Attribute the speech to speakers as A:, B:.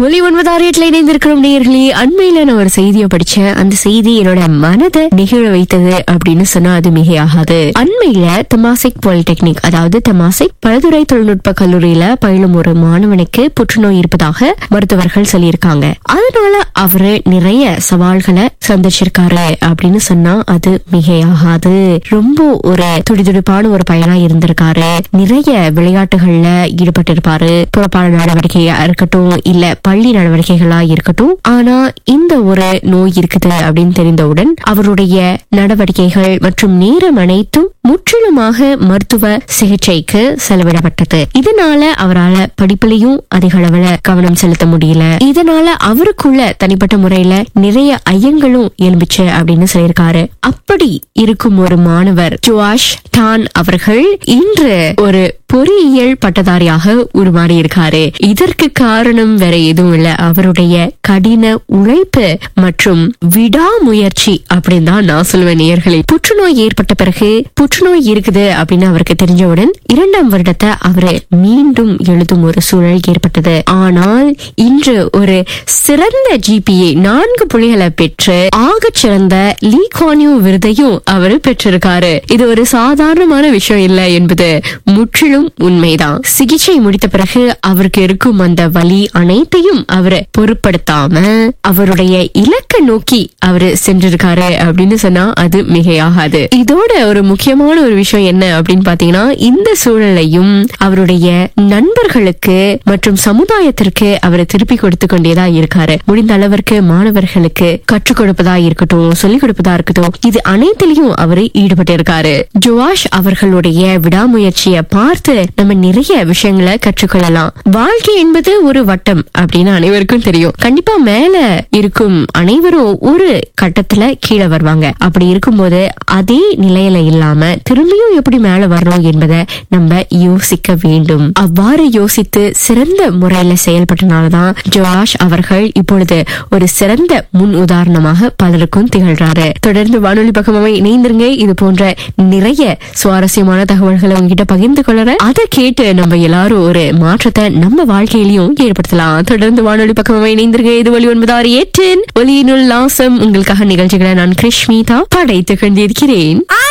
A: ஒலி ஒன்பதாறு எட்டுல இணைந்திருக்கிறோம் நேயர்களே அண்மையில நான் ஒரு செய்தியை படிச்சேன் அந்த செய்தி என்னோட மனதை நெகிழ வைத்தது அப்படின்னு சொன்னா அது மிகையாகாது அண்மையில தமாசிக் பாலிடெக்னிக் அதாவது தமாசிக் பலதுறை தொழில்நுட்ப கல்லூரியில பயிலும் ஒரு மாணவனுக்கு புற்றுநோய் இருப்பதாக மருத்துவர்கள் சொல்லியிருக்காங்க அதனால அவரு நிறைய சவால்களை சந்திச்சிருக்காரு அப்படின்னு சொன்னா அது மிகையாகாது ரொம்ப ஒரு துடிதுடிப்பான ஒரு பையனா இருந்திருக்காரு நிறைய விளையாட்டுகள்ல ஈடுபட்டிருப்பாரு புறப்பாடு நடவடிக்கையா இருக்கட்டும் இல்ல பள்ளி நடவடிக்கைகளா இருக்கட்டும் ஆனா இந்த ஒரு நோய் இருக்குது அப்படின்னு தெரிந்தவுடன் அவருடைய நடவடிக்கைகள் மற்றும் நேரம் அனைத்தும் முற்றிலுமாக மருத்துவ சிகிச்சைக்கு செலவிடப்பட்டது இதனால அவரால படிப்புலயும் அதிக அளவுல கவனம் செலுத்த முடியல இதனால அவருக்குள்ள தனிப்பட்ட முறையில நிறைய ஐயங்களும் எழும்பிச்சு அப்படின்னு சொல்லியிருக்காரு அப்படி இருக்கும் ஒரு மாணவர் ஜுவாஷ் டான் அவர்கள் இன்று ஒரு பொறியியல் பட்டதாரியாக உருமாறி இருக்காரு இதற்கு காரணம் வேற எதுவும் இல்ல அவருடைய கடின உழைப்பு மற்றும் விடாமுயற்சி அப்படின்னு தான் நான் சொல்லுவேன் நேயர்களே புற்றுநோய் ஏற்பட்ட பிறகு புற்றுநோய் இருக்குது அப்படின்னு அவருக்கு தெரிஞ்சவுடன் இரண்டாம் வருடத்தை அவரு மீண்டும் எழுதும் ஒரு சூழல் ஏற்பட்டது ஆனால் இன்று ஒரு சிறந்த ஜிபிஏ நான்கு புள்ளிகளை பெற்று ஆகச் சிறந்த லீ குவானியூ விருதையும் அவர் பெற்றிருக்காரு இது ஒரு சாதாரணமான விஷயம் இல்ல என்பது முற்றிலும் உண்மைதான் சிகிச்சை முடித்த பிறகு அவருக்கு இருக்கும் அந்த வலி அனைத்தையும் அவர் பொருட்படுத்தாம அவருடைய இலக்கை நோக்கி அவரு சென்றிருக்காரு அப்படின்னு சொன்னா அது மிகையாகாது இதோட ஒரு முக்கியமான ஒரு விஷயம் என்ன அப்படின்னு பாத்தீங்கன்னா இந்த சூழலையும் அவருடைய நண்பர்களுக்கு மற்றும் சமுதாயத்திற்கு அவர் திருப்பி கொடுத்து கொண்டேதான் இருக்காரு முடிந்த அளவிற்கு மாணவர்களுக்கு கற்றுக் கொடுப்பதா இருக்கட்டும் சொல்லிக் கொடுப்பதா இருக்கட்டும் இது அனைத்திலையும் அவர் ஈடுபட்டு இருக்காரு ஜுவாஷ் அவர்களுடைய விடாமுயற்சியை பார்த்து நம்ம நிறைய விஷயங்களை கற்றுக்கொள்ளலாம் வாழ்க்கை என்பது ஒரு வட்டம் அப்படின்னு அனைவருக்கும் தெரியும் கண்டிப்பா மேல இருக்கும் அனைவரும் ஒரு கட்டத்துல கீழே வருவாங்க அப்படி இருக்கும்போது அதே நிலையில இல்லாம திரும்பியும் எப்படி மேல வரணும் என்பதை நம்ம யோசிக்க வேண்டும் அவ்வாறு யோசித்து சிறந்த முறையில செயல்பட்டனாலதான் ஜோஷ் அவர்கள் இப்பொழுது ஒரு சிறந்த முன் உதாரணமாக பலருக்கும் திகழ்றாரு தொடர்ந்து வானொலி பக்கமாக இணைந்திருங்க இது போன்ற நிறைய சுவாரஸ்யமான தகவல்களை உங்ககிட்ட பகிர்ந்து கொள்றேன் அதை கேட்டு நம்ம எல்லாரும் ஒரு மாற்றத்தை நம்ம வாழ்க்கையிலையும் ஏற்படுத்தலாம் தொடர்ந்து வானொலி பக்கமாக இணைந்திருங்க இது ஒலி ஒன்பதாறு ஏற்றின் ஒலியினுள் லாசம் உங்களுக்காக நிகழ்ச்சிகளை நான் கிருஷ்மிதா படைத்து கொண்டிருக்கிறேன்